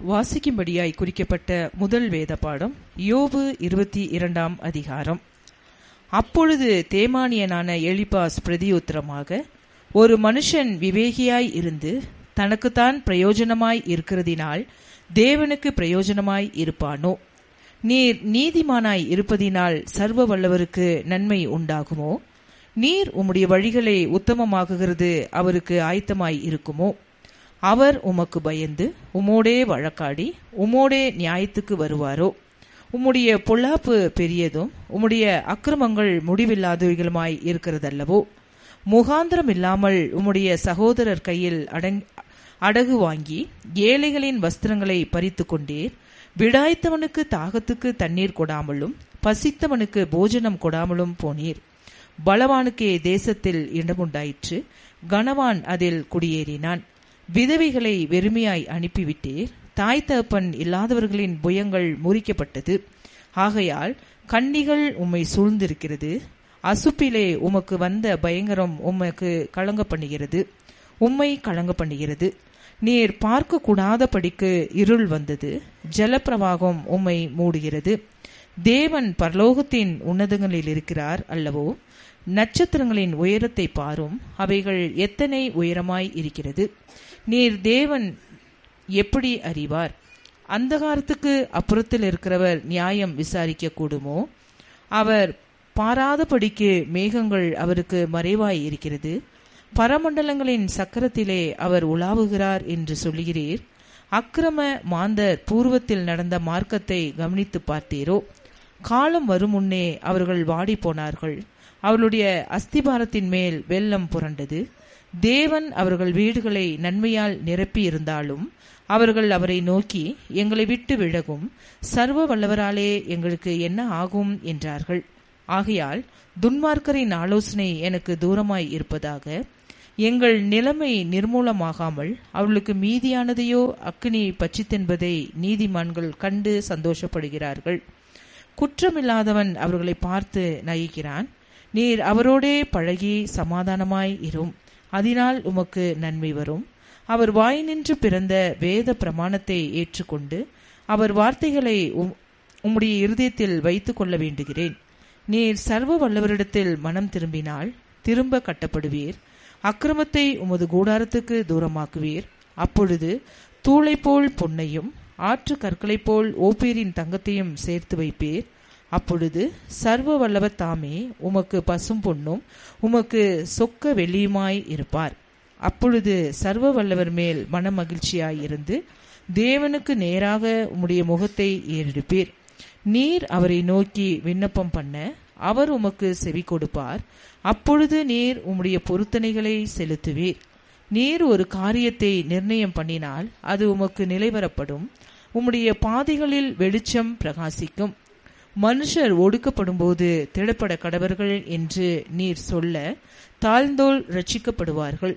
வாசிக்கும்படியாய் குறிக்கப்பட்ட முதல் வேத பாடம் யோபு இருபத்தி இரண்டாம் அதிகாரம் அப்பொழுது தேமானியனான எலிபாஸ் பிரதியுத்தரமாக ஒரு மனுஷன் விவேகியாய் இருந்து தனக்குத்தான் பிரயோஜனமாய் இருக்கிறதினால் தேவனுக்கு பிரயோஜனமாய் இருப்பானோ நீர் நீதிமானாய் இருப்பதினால் சர்வ வல்லவருக்கு நன்மை உண்டாகுமோ நீர் உம்முடைய வழிகளை உத்தமமாக்குகிறது அவருக்கு ஆயத்தமாய் இருக்குமோ அவர் உமக்கு பயந்து உமோடே வழக்காடி உமோடே நியாயத்துக்கு வருவாரோ உம்முடைய பொல்லாப்பு பெரியதும் உம்முடைய அக்கிரமங்கள் முடிவில்லாதவைகளுமாய் இருக்கிறதல்லவோ முகாந்திரம் இல்லாமல் உம்முடைய சகோதரர் கையில் அடங் அடகு வாங்கி ஏழைகளின் வஸ்திரங்களை பறித்து கொண்டீர் விடாய்த்தவனுக்கு தாகத்துக்கு தண்ணீர் கொடாமலும் பசித்தவனுக்கு போஜனம் கொடாமலும் போனீர் பலவானுக்கே தேசத்தில் இடமுண்டாயிற்று கனவான் அதில் குடியேறினான் விதவைகளை வெறுமையாய் அனுப்பிவிட்டீர் தாய் தகப்பன் இல்லாதவர்களின் புயங்கள் முறிக்கப்பட்டது ஆகையால் கண்ணிகள் உம்மை சூழ்ந்திருக்கிறது அசுப்பிலே உமக்கு வந்த பயங்கரம் உமக்கு கலங்க பண்ணுகிறது உம்மை கலங்க பண்ணுகிறது நீர் பார்க்க கூடாதபடிக்கு இருள் வந்தது ஜலப்பிரவாகம் உம்மை மூடுகிறது தேவன் பரலோகத்தின் உன்னதங்களில் இருக்கிறார் அல்லவோ நட்சத்திரங்களின் உயரத்தை பாரும் அவைகள் எத்தனை உயரமாய் இருக்கிறது நீர் தேவன் எப்படி அறிவார் அந்தகாரத்துக்கு அப்புறத்தில் இருக்கிறவர் நியாயம் விசாரிக்க கூடுமோ அவர் பாராதபடிக்கு மேகங்கள் அவருக்கு மறைவாய் இருக்கிறது பரமண்டலங்களின் சக்கரத்திலே அவர் உலாவுகிறார் என்று சொல்லுகிறீர் அக்கிரம மாந்தர் பூர்வத்தில் நடந்த மார்க்கத்தை கவனித்து பார்த்தீரோ காலம் வரும் முன்னே அவர்கள் வாடி போனார்கள் அவர்களுடைய அஸ்திபாரத்தின் மேல் வெள்ளம் புரண்டது தேவன் அவர்கள் வீடுகளை நன்மையால் நிரப்பி இருந்தாலும் அவர்கள் அவரை நோக்கி எங்களை விட்டு விலகும் சர்வ வல்லவராலே எங்களுக்கு என்ன ஆகும் என்றார்கள் ஆகையால் துன்மார்க்கரின் ஆலோசனை எனக்கு தூரமாய் இருப்பதாக எங்கள் நிலைமை நிர்மூலமாகாமல் அவளுக்கு மீதியானதையோ அக்கினி பச்சித்தென்பதை நீதிமான்கள் கண்டு சந்தோஷப்படுகிறார்கள் குற்றமில்லாதவன் அவர்களை பார்த்து நகைக்கிறான் நீர் அவரோடே பழகி சமாதானமாய் இரும் அதனால் உமக்கு நன்மை வரும் அவர் வாய் நின்று பிறந்த வேத பிரமாணத்தை ஏற்றுக்கொண்டு அவர் வார்த்தைகளை உம்முடைய இருதயத்தில் வைத்துக் கொள்ள வேண்டுகிறேன் நீர் சர்வ வல்லவரிடத்தில் மனம் திரும்பினால் திரும்ப கட்டப்படுவீர் அக்கிரமத்தை உமது கூடாரத்துக்கு தூரமாக்குவீர் அப்பொழுது தூளை போல் பொன்னையும் ஆற்று கற்களைப் போல் ஓப்பீரின் தங்கத்தையும் சேர்த்து வைப்பீர் அப்பொழுது சர்வ வல்லவர் தாமே உமக்கு பசும் பொன்னும் உமக்கு சொக்க வெள்ளியுமாய் இருப்பார் அப்பொழுது சர்வ வல்லவர் மேல் மன மகிழ்ச்சியாயிருந்து தேவனுக்கு நேராக உம்முடைய முகத்தை ஏறெடுப்பீர் நீர் அவரை நோக்கி விண்ணப்பம் பண்ண அவர் உமக்கு செவி கொடுப்பார் அப்பொழுது நீர் உம்முடைய பொருத்தனைகளை செலுத்துவீர் நீர் ஒரு காரியத்தை நிர்ணயம் பண்ணினால் அது உமக்கு நிலைவரப்படும் உம்முடைய பாதைகளில் வெளிச்சம் பிரகாசிக்கும் மனுஷர் ஒடுக்கப்படும் போது திடப்பட கடவர்கள் என்று நீர் சொல்ல தாழ்ந்தோல் ரட்சிக்கப்படுவார்கள்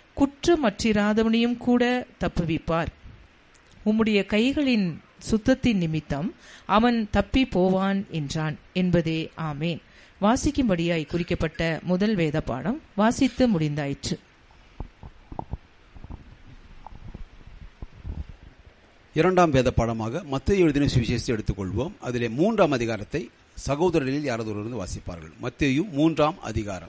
குற்றமற்றிராதவனையும் கூட தப்புவிப்பார் உம்முடைய கைகளின் சுத்தத்தின் நிமித்தம் அவன் தப்பி போவான் என்றான் என்பதே ஆமேன் வாசிக்கும்படியாய் குறிக்கப்பட்ட முதல் வேத பாடம் வாசித்து முடிந்தாயிற்று இரண்டாம் வேத பாடமாக மத்திய எழுதின சுவிசேஷத்தை எடுத்துக்கொள்வோம் அதிலே மூன்றாம் அதிகாரத்தை சகோதரர்களில் யாராவது ஒருவர் வாசிப்பார்கள் மத்தியும் மூன்றாம் அதிகாரம்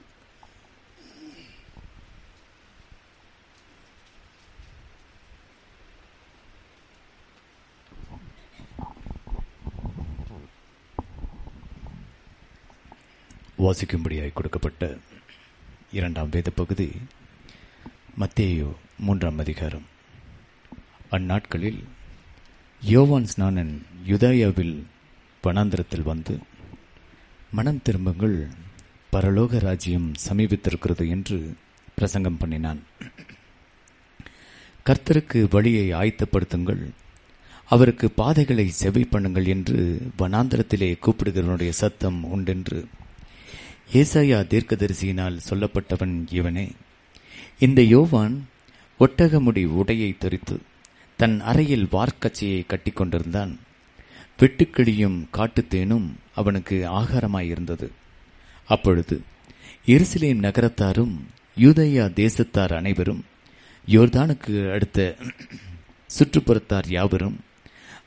வாசிக்கும்படியாய் கொடுக்கப்பட்ட இரண்டாம் வேத பகுதி மத்தேயோ மூன்றாம் அதிகாரம் அந்நாட்களில் யோவான் ஸ்நானன் யுதாயாவில் வனாந்திரத்தில் வந்து மனம் திரும்புங்கள் பரலோக ராஜ்யம் சமீபித்திருக்கிறது என்று பிரசங்கம் பண்ணினான் கர்த்தருக்கு வழியை ஆயத்தப்படுத்துங்கள் அவருக்கு பாதைகளை செவை பண்ணுங்கள் என்று வனாந்திரத்திலே கூப்பிடுகிறவனுடைய சத்தம் உண்டென்று ஏசாயா தீர்க்கதரிசியினால் சொல்லப்பட்டவன் இவனே இந்த யோவான் ஒட்டகமுடி உடையை தரித்து தன் அறையில் வார்க்கச்சையை கட்டிக்கொண்டிருந்தான் வெட்டுக்கிளியும் காட்டுத்தேனும் அவனுக்கு ஆகாரமாயிருந்தது அப்பொழுது எருசலேம் நகரத்தாரும் யூதேயா தேசத்தார் அனைவரும் யோர்தானுக்கு அடுத்த சுற்றுப்புறத்தார் யாவரும்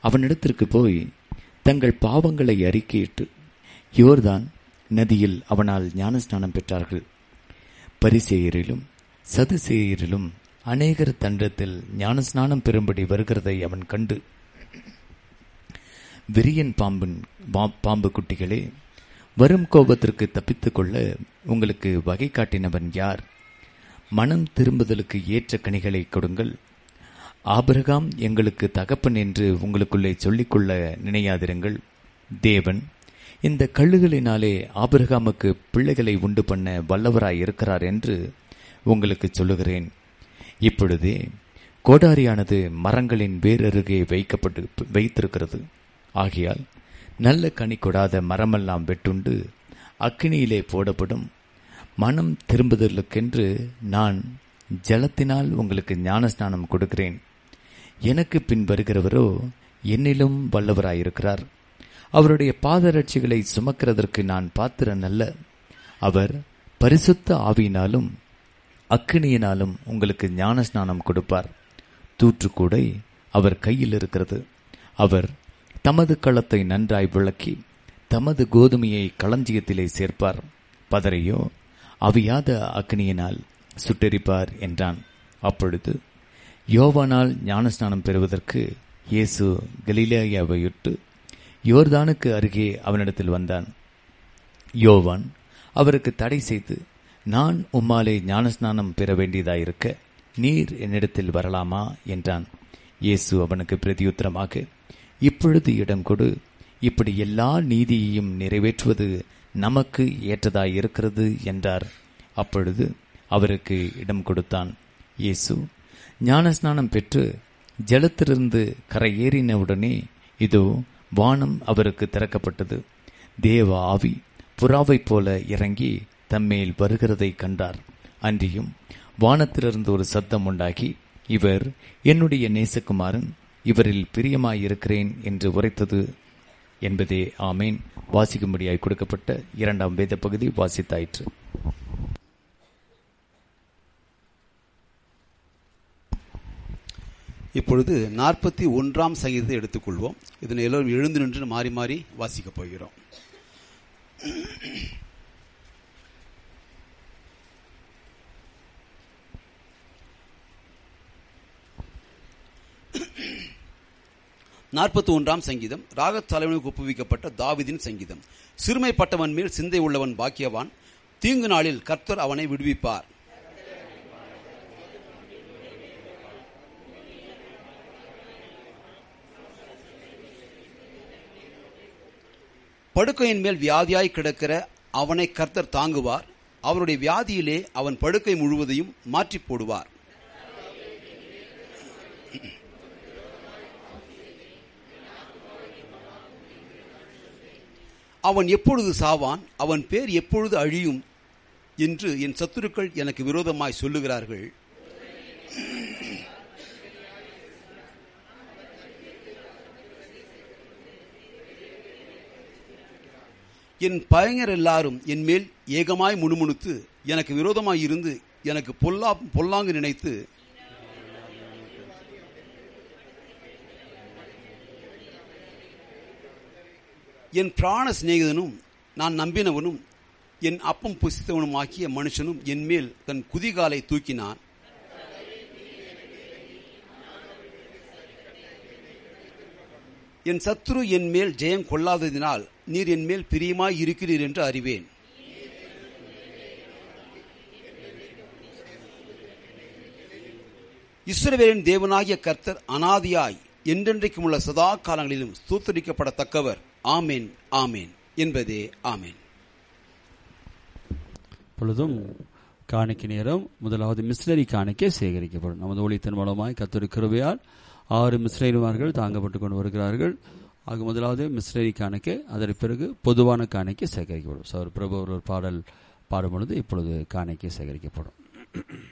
அவனிடத்திற்கு போய் தங்கள் பாவங்களை அறிக்கையிட்டு யோர்தான் நதியில் அவனால் ஞானஸ்நானம் பெற்றார்கள் பரிசேயரிலும் சதுசேயரிலும் அநேகர் தண்டத்தில் ஞானஸ்நானம் பெறும்படி வருகிறதை அவன் கண்டு விரியன் பாம்பின் பா- பாம்பு குட்டிகளே வரும் கோபத்திற்கு தப்பித்துக் கொள்ள உங்களுக்கு வகை காட்டினவன் யார் மனம் திரும்புதலுக்கு ஏற்ற கனிகளை கொடுங்கள் ஆபிரகாம் எங்களுக்கு தகப்பன் என்று உங்களுக்குள்ளே சொல்லிக்கொள்ள நினையாதிருங்கள் தேவன் இந்த கல்லுகளினாலே ஆபிரகாமுக்கு பிள்ளைகளை உண்டு பண்ண வல்லவராய் இருக்கிறார் என்று உங்களுக்கு சொல்லுகிறேன் இப்பொழுதே கோடாரியானது மரங்களின் வேரருகே வைக்கப்பட்டு வைத்திருக்கிறது ஆகையால் நல்ல கனி கொடாத மரமெல்லாம் வெட்டுண்டு அக்கினியிலே போடப்படும் மனம் திரும்புதலுக்கென்று நான் ஜலத்தினால் உங்களுக்கு ஞானஸ்நானம் கொடுக்கிறேன் எனக்கு பின் வருகிறவரோ என்னிலும் வல்லவராயிருக்கிறார் அவருடைய பாதரட்சிகளை சுமக்கிறதற்கு நான் பாத்திரன் அல்ல அவர் பரிசுத்த ஆவியினாலும் அக்கினியினாலும் உங்களுக்கு ஞானஸ்நானம் கொடுப்பார் தூற்றுக்கூடை அவர் கையில் இருக்கிறது அவர் தமது களத்தை நன்றாய் விளக்கி தமது கோதுமையை களஞ்சியத்திலே சேர்ப்பார் பதரையோ அவியாத அக்னியினால் சுட்டெரிப்பார் என்றான் அப்பொழுது யோவானால் ஞானஸ்நானம் பெறுவதற்கு இயேசு கலிலேயாவை விட்டு யோர்தானுக்கு அருகே அவனிடத்தில் வந்தான் யோவான் அவருக்கு தடை செய்து நான் உம்மாலே ஞானஸ்நானம் பெற வேண்டியதாயிருக்க நீர் என்னிடத்தில் வரலாமா என்றான் இயேசு அவனுக்கு பிரதியுத்தரமாக இப்பொழுது இடம் கொடு இப்படி எல்லா நீதியையும் நிறைவேற்றுவது நமக்கு ஏற்றதாயிருக்கிறது என்றார் அப்பொழுது அவருக்கு இடம் கொடுத்தான் இயேசு ஞானஸ்நானம் பெற்று ஜலத்திலிருந்து கரையேறினவுடனே இதோ வானம் அவருக்கு திறக்கப்பட்டது தேவ ஆவி புறாவைப் போல இறங்கி தம்மேல் வருகிறதை கண்டார் அன்றியும் வானத்திலிருந்து ஒரு சத்தம் உண்டாகி இவர் என்னுடைய நேசகுமாரன் இவரில் பிரியமாயிருக்கிறேன் என்று உரைத்தது என்பதே ஆமேன் வாசிக்கும்படியாய் கொடுக்கப்பட்ட இரண்டாம் வேத பகுதி வாசித்தாயிற்று இப்பொழுது நாற்பத்தி ஒன்றாம் சங்கீதத்தை எடுத்துக்கொள்வோம் இதனை எல்லோரும் எழுந்து நின்று மாறி மாறி வாசிக்கப் போகிறோம் நாற்பத்தி ஒன்றாம் சங்கீதம் ராகத் தலைவனுக்கு ஒப்புவிக்கப்பட்ட தாவிதின் சங்கீதம் சிறுமைப்பட்டவன் மேல் சிந்தை உள்ளவன் பாக்கியவான் தீங்கு நாளில் கர்த்தர் அவனை விடுவிப்பார் படுக்கையின் மேல் வியாதியாய் கிடக்கிற அவனை கர்த்தர் தாங்குவார் அவருடைய வியாதியிலே அவன் படுக்கை முழுவதையும் மாற்றிப் போடுவார் அவன் எப்பொழுது சாவான் அவன் பேர் எப்பொழுது அழியும் என்று என் சத்துருக்கள் எனக்கு விரோதமாய் சொல்லுகிறார்கள் என் பயங்கர் எல்லாரும் என் மேல் ஏகமாய் முணுமுணுத்து எனக்கு விரோதமாய் இருந்து எனக்கு பொல்லா பொல்லாங்கு நினைத்து என் பிராண சிநேகிதனும் நான் நம்பினவனும் என் அப்பம் புசித்தவனும் ஆக்கிய மனுஷனும் என் மேல் தன் குதிகாலை தூக்கினான் என் சத்துரு என் மேல் ஜெயம் கொள்ளாததினால் நீர் என் மேல் பிரியமாய் இருக்கிறீர் என்று அறிவேன் இஸ்ரவேலின் தேவனாகிய கர்த்தர் அனாதியாய் என்றென்றைக்கும் உள்ள சதா காலங்களிலும் ஸ்தூத்தரிக்கப்படத்தக்கவர் ஆமேன் ஆமேன் என்பதே ஆமேன் பொழுதும் காணிக்கை நேரம் முதலாவது மிஸ்னரி காணிக்கை சேகரிக்கப்படும் நமது ஒளித்தின் மூலமாய் கத்தொரு கிருபையால் ஆறு மிஸ்னரிமார்கள் தாங்கப்பட்டு கொண்டு வருகிறார்கள் ஆக முதலாவது மிஸ்னரி காணிக்கை அதற்கு பிறகு பொதுவான காணிக்கை சேகரிக்கப்படும் சௌர் பிரபு ஒரு பாடல் பாடும் பொழுது இப்பொழுது காணிக்கை சேகரிக்கப்படும்